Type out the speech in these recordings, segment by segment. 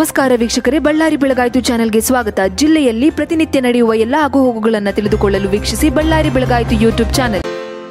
ನಮಸ್ಕಾರ ವೀಕ್ಷಕರೇ ಬಳ್ಳಾರಿ ಬೆಳಗಾಯಿತು ಚಾನೆಲ್ಗೆ ಸ್ವಾಗತ ಜಿಲ್ಲೆಯಲ್ಲಿ ಪ್ರತಿನಿತ್ಯ ನಡೆಯುವ ಎಲ್ಲ ಆಗುಹೋಗುಗಳನ್ನು ತಿಳಿದುಕೊಳ್ಳಲು ವೀಕ್ಷಿಸಿ ಬಳ್ಳಾರಿ ಬೆಳಗಾಯಿತು ಯೂಟ್ಯೂಬ್ ಚಾನೆಲ್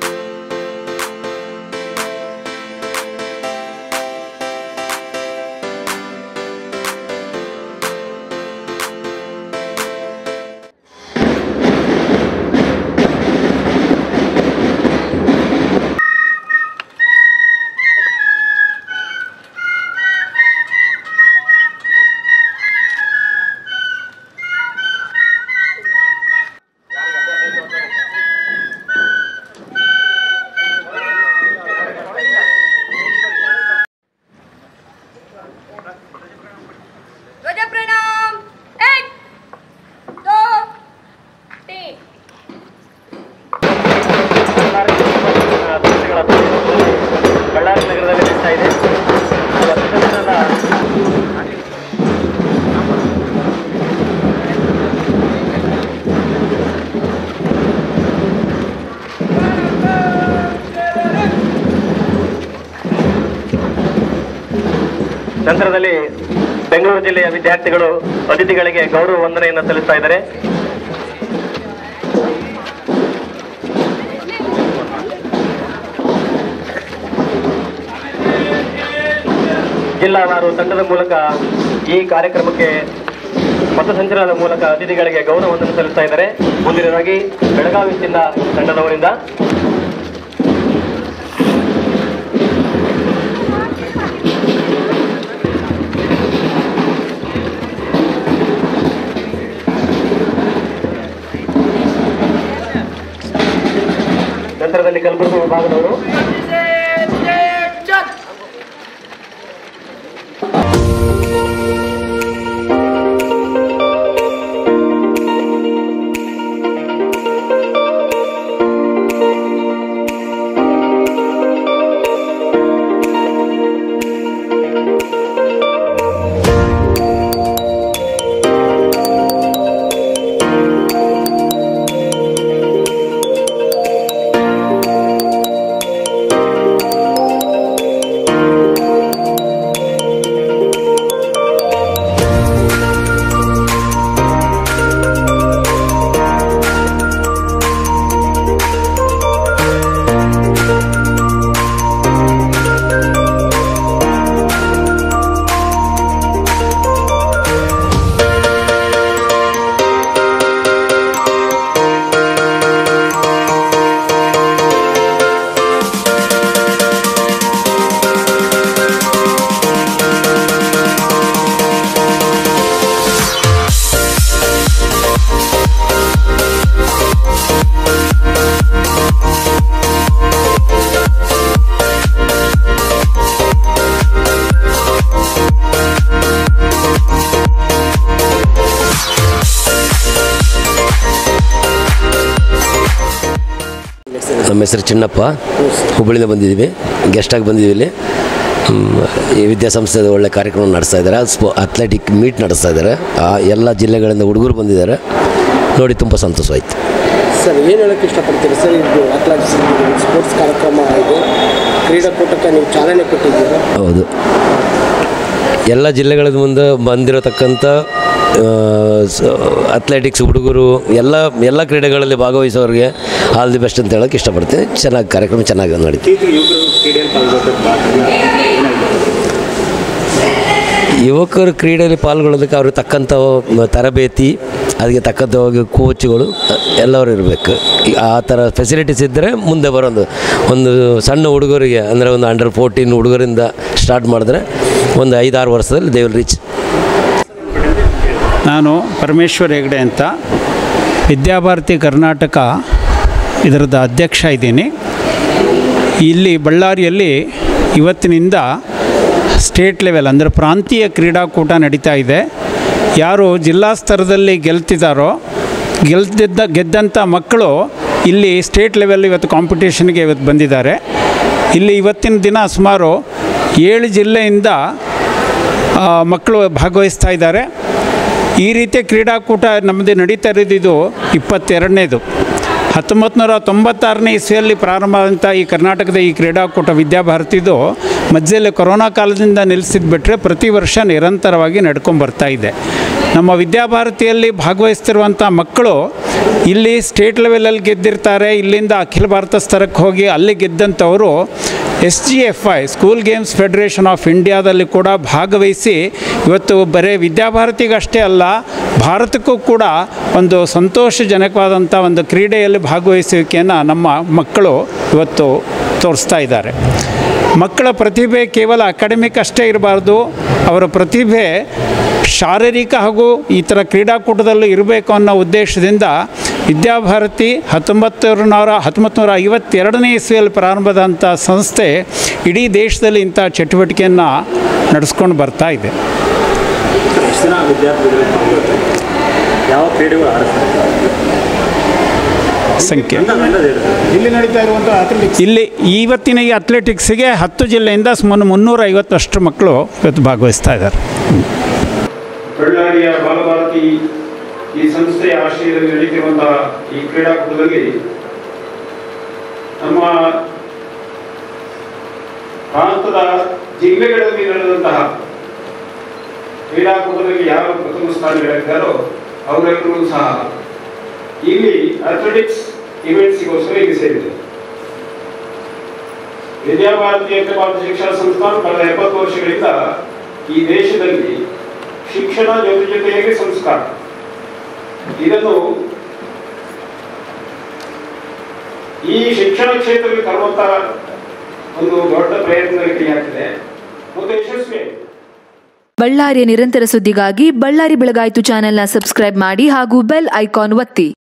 ध्वज प्रणाम एक दो तीन ಬಳ್ಳಾರಿ ನಗರದಲ್ಲಿ ನಡೀತಾ ಇದೆ ಇವತ್ತು ದಿನದ ನಂತರದಲ್ಲಿ ಬೆಂಗಳೂರು ಜಿಲ್ಲೆಯ ವಿದ್ಯಾರ್ಥಿಗಳು ಅತಿಥಿಗಳಿಗೆ ಗೌರವ ವಂದನೆಯನ್ನು ಸಲ್ಲಿಸ್ತಾ ಇದ್ದಾರೆ ಜಿಲ್ಲಾವಾರು ತಂಡದ ಮೂಲಕ ಈ ಕಾರ್ಯಕ್ರಮಕ್ಕೆ ಪಥಸಂಚಲನದ ಮೂಲಕ ಅತಿಥಿಗಳಿಗೆ ಗೌರವವನ್ನು ಸಲ್ಲಿಸ್ತಾ ಇದ್ದಾರೆ ಮುಂದಿನದಾಗಿ ಬೆಳಗಾವಿಯಿಂದ ತಂಡದವರಿಂದ ನಂತರದಲ್ಲಿ ಕಲಬುರಗಿ ವಿಭಾಗದವರು ನಮ್ಮ ಹೆಸರು ಚಿನ್ನಪ್ಪ ಹುಬ್ಬಳ್ಳಿಯಿಂದ ಬಂದಿದ್ದೀವಿ ಗೆಸ್ಟಾಗಿ ಬಂದಿದ್ದೀವಿ ಇಲ್ಲಿ ಹ್ಮ್, ಈ ವಿದ್ಯಾಸಂಸ್ಥೆದ ಒಳ್ಳೆ ಕಾರ್ಯಕ್ರಮ ನಡೆಸ್ತಾ ಇದ್ದಾರೆ ಸ್ಪೋ ಅಥ್ಲೆಟಿಕ್ ಮೀಟ್ ನಡೆಸ್ತಾ ಇದ್ದಾರೆ ಆ ಎಲ್ಲ ಜಿಲ್ಲೆಗಳಿಂದ ಹುಡುಗರು ಬಂದಿದ್ದಾರೆ ನೋಡಿ ತುಂಬ ಸಂತೋಷವಾಯಿತು ಸರ್ ಏನು ಹೇಳೋಕ್ಕೆ ಇಷ್ಟಪಡ್ತೀರಿ ಸರ್ ಇದು ಅಥ್ಲೆಟಿಕ್ಸ್ ಸ್ಪೋರ್ಟ್ಸ್ ಕಾರ್ಯಕ್ರಮ ಇದು ಕ್ರೀಡಾಕೂಟಕ್ಕೆ ನೀವು ಚಾಲನೆ ಕೊಟ್ಟಿದ್ದೀರಾ ಹೌದು ಎಲ್ಲ ಜಿಲ್ಲೆಗಳ ಮುಂದೆ ಬಂದಿರತಕ್ಕಂಥ ಅಥ್ಲೆಟಿಕ್ಸ್ ಹುಡುಗರು ಎಲ್ಲ ಎಲ್ಲ ಕ್ರೀಡೆಗಳಲ್ಲಿ ಭಾಗವಹಿಸೋರಿಗೆ ಆಲ್ ದಿ ಬೆಸ್ಟ್ ಅಂತ ಹೇಳೋಕ್ಕೆ ಇಷ್ಟಪಡ್ತೀನಿ ಚೆನ್ನಾಗಿ ಕಾರ್ಯಕ್ರಮ ಚೆನ್ನಾಗಿ ನಡೀತು ಯುವಕರು ಕ್ರೀಡೆಯಲ್ಲಿ ಪಾಲ್ಗೊಳ್ಳೋದಕ್ಕೆ ಅವ್ರಿಗೆ ತಕ್ಕಂಥ ಮ- ತರಬೇತಿ ಅದಕ್ಕೆ ತಕ್ಕಂಥ ಕೋಚ್ಗಳು ಎಲ್ಲರೂ ಇರಬೇಕು ಈ- ಆ ಥರ ಫೆಸಿಲಿಟೀಸ್ ಇದ್ದರೆ ಮುಂದೆ ಬರೋದು ಒಂದು ಸಣ್ಣ ಹುಡುಗರಿಗೆ ಅಂದರೆ ಒಂದು ಅಂಡರ್ ಫೋರ್ಟೀನ್ ಹುಡುಗರಿಂದ ಸ್ಟಾರ್ಟ್ ಮಾಡಿದ್ರೆ ಒಂದು ಐದಾರು ವರ್ಷದಲ್ಲಿ ದೇ ವಿಲ್ ರೀಚ್ ನಾನು ಪರಮೇಶ್ವರ್ ಹೆಗ್ಡೆ ಅಂತ ವಿದ್ಯಾಭಾರತಿ ಕರ್ನಾಟಕ ಇದರದ ಅಧ್ಯಕ್ಷ ಇದ್ದೀನಿ ಇಲ್ಲಿ ಬಳ್ಳಾರಿಯಲ್ಲಿ ಇವತ್ತಿನಿಂದ ಸ್ಟೇಟ್ ಲೆವೆಲ್ ಅಂದರೆ ಪ್ರಾಂತೀಯ ಕ್ರೀಡಾಕೂಟ ನಡೀತಾ ಇದೆ ಯಾರು ಜಿಲ್ಲಾ ಸ್ತರದಲ್ಲಿ ಗೆಲ್ತಿದ್ದಾರೋ ಗೆಲ್ತಿದ್ದ ಗೆದ್ದಂಥ ಮಕ್ಕಳು ಇಲ್ಲಿ ಸ್ಟೇಟ್ ಲೆವೆಲ್ ಇವತ್ತು ಕಾಂಪಿಟೇಷನ್ಗೆ ಇವತ್ತು ಬಂದಿದ್ದಾರೆ ಇಲ್ಲಿ ಇವತ್ತಿನ ದಿನ ಸುಮಾರು ಏಳು ಜಿಲ್ಲೆಯಿಂದ ಆ, ಮಕ್ಕಳು ಭಾಗವಹಿಸ್ತಾ ಇದ್ದಾರೆ ಈ ರೀತಿಯ ಕ್ರೀಡಾಕೂಟ ನಮ್ಮದು ನಡೀತಾ ಇರೋದು ಇದು ಇಪ್ಪತ್ತೆರಡನೇದು ಹತ್ತೊಂಬತ್ತು ನೂರ ತೊಂಬತ್ತಾರನೇ ಇಸ್ವಿಯಲ್ಲಿ ಪ್ರಾರಂಭ ಆದಂಥ ಈ ಕರ್ನಾಟಕದ ಈ ಕ್ರೀಡಾಕೂಟ ವಿದ್ಯಾಭಾರತಿದು ಮಧ್ಯದಲ್ಲಿ ಕೊರೋನಾ ಕಾಲದಿಂದ ನಿಲ್ಲಿಸಿದ್ ಬಿಟ್ಟರೆ ಪ್ರತಿ ವರ್ಷ ನಿರಂತರವಾಗಿ ನಡ್ಕೊಂಡು ಬರ್ತಾ ಇದೆ ನಮ್ಮ ವಿದ್ಯಾಭಾರತಿಯಲ್ಲಿ ಭಾಗವಹಿಸ್ತಿರುವಂಥ ಮಕ್ಕಳು ಇಲ್ಲಿ ಸ್ಟೇಟ್ ಲೆವೆಲಲ್ಲಿ ಗೆದ್ದಿರ್ತಾರೆ ಇಲ್ಲಿಂದ ಅಖಿಲ ಭಾರತ ಸ್ತರಕ್ಕೆ ಹೋಗಿ ಅಲ್ಲಿ ಗೆದ್ದಂಥವರು S G F I school games federation of ಇಂಡಿಯಾದಲ್ಲಿ ಕೂಡ ಭಾಗವಹಿಸಿ ಇವತ್ತು ಬರೀ ವಿದ್ಯಾಭಾರತಿಗಷ್ಟೇ ಅಲ್ಲ ಭಾರತಕ್ಕೂ ಕೂಡ ಒಂದು ಸಂತೋಷಜನಕವಾದಂಥ ಒಂದು ಕ್ರೀಡೆಯಲ್ಲಿ ಭಾಗವಹಿಸುವಿಕೆಯನ್ನು ನಮ್ಮ ಮಕ್ಕಳು ಇವತ್ತು ತೋರಿಸ್ತಾ ಇದ್ದಾರೆ ಮಕ್ಕಳ ಪ್ರತಿಭೆ ಕೇವಲ ಅಕಾಡೆಮಿಕ್ ಅಷ್ಟೇ ಇರಬಾರ್ದು ಅವರ ಪ್ರತಿಭೆ ಶಾರೀರಿಕ ಹಾಗೂ ಈ ಥರ ಕ್ರೀಡಾಕೂಟದಲ್ಲೂ ಇರಬೇಕು ಅನ್ನೋ ಉದ್ದೇಶದಿಂದ ವಿದ್ಯಾಭಾರತಿ ಹತ್ತೊಂಬತ್ತು ನೂರ ಹತ್ತೊಂಬತ್ತು ನೂರ ಐವತ್ತೆರಡನೇ ಇಸ್ವಿಯಲ್ಲಿ ಪ್ರಾರಂಭದಂಥ ಸಂಸ್ಥೆ ಇಡೀ ದೇಶದಲ್ಲಿ ಇಂಥ ಚಟುವಟಿಕೆಯನ್ನು ನಡೆಸ್ಕೊಂಡು ಬರ್ತಾ ಇದೆ ಎಷ್ಟು ಜನ ವಿದ್ಯಾರ್ಥಿಗಳು ಪಾಲ್ಗೊಳ್ತಾರೆ? ಯಾವ ಕ್ರೀಡೆಗಳು ಆಡಿಸ್ತಾರೆ ಸಂಖ್ಯೆ ಇಲ್ಲಿ ನಡೀತಾ ಇರುವಂಥ ಅಥ್ಲೆಟಿಕ್ಸ್ ಇಲ್ಲಿ ಇವತ್ತಿನ ಈ ಅಥ್ಲೆಟಿಕ್ಸಿಗೆ ಹತ್ತು ಜಿಲ್ಲೆಯಿಂದ ಸುಮಾರು ಮುನ್ನೂರ ಐವತ್ತಷ್ಟು ಮಕ್ಕಳು ಇವತ್ತು ಭಾಗವಹಿಸ್ತಾ ಇದ್ದಾರೆ ಬಳ್ಳಾರಿಯ ಬಾಲಭಾರತಿ ಈ ಸಂಸ್ಥೆಯ ಆಶ್ರಯದಲ್ಲಿ ನಡೀತಿರುವಂತಹ ಈ ಕ್ರೀಡಾಕೂಟದಲ್ಲಿ ನಮ್ಮ ಪ್ರಾಂತದ ಜಿಲ್ಲೆಗಳಲ್ಲಿ ನಡೆದಂತಹ ಕ್ರೀಡಾಕೂಟದಲ್ಲಿ ಯಾರು ಪ್ರಥಮ ಸ್ಥಾನಗಳಿದ್ದಾರೋ ಅವರೆಲ್ಲರೂ ಸಹ ಇಲ್ಲಿ ಅಥ್ಲೆಟಿಕ್ಸ್ ಇವೆಂಟ್ಸ್ಗೋಸ್ಕರ ಇಲ್ಲಿ ಸೇರಿದೆ ವಿದ್ಯಾಭಾರತಿ ಅಖಿಲ ಭಾರತ ಶಿಕ್ಷಣ ಸಂಸ್ಥಾನ ಕಳೆದ ಎಪ್ಪತ್ತು ವರ್ಷಗಳಿಂದ ಈ ದೇಶದಲ್ಲಿ ಶಿಕ್ಷಣ ಜೊತೆ ಜೊತೆಯಾಗಿ ಸಂಸ್ಕಾರ ಇದನ್ನು ಈ ಶಿಕ್ಷಣ ಕ್ಷೇತ್ರದಲ್ಲಿ ತರುವಂತ ಒಂದು ದೊಡ್ಡ ಪ್ರಯತ್ನದಲ್ಲಿ ಕೈಯಾಗ್ತಿದೆ ಮತ್ತು ಯಶಸ್ವಿಯಾಗಿದೆ ಬಳ್ಳಾರಿಯ ನಿರಂತರ ಸುದ್ದಿಗಾಗಿ ಬಳ್ಳಾರಿ ಬೆಳಗಾಯಿತು ಚಾನೆಲ್ನ ಸಬ್ಸ್ಕ್ರೈಬ್ ಮಾಡಿ ಹಾಗೂ ಬೆಲ್ ಐಕಾನ್ ಒತ್ತಿ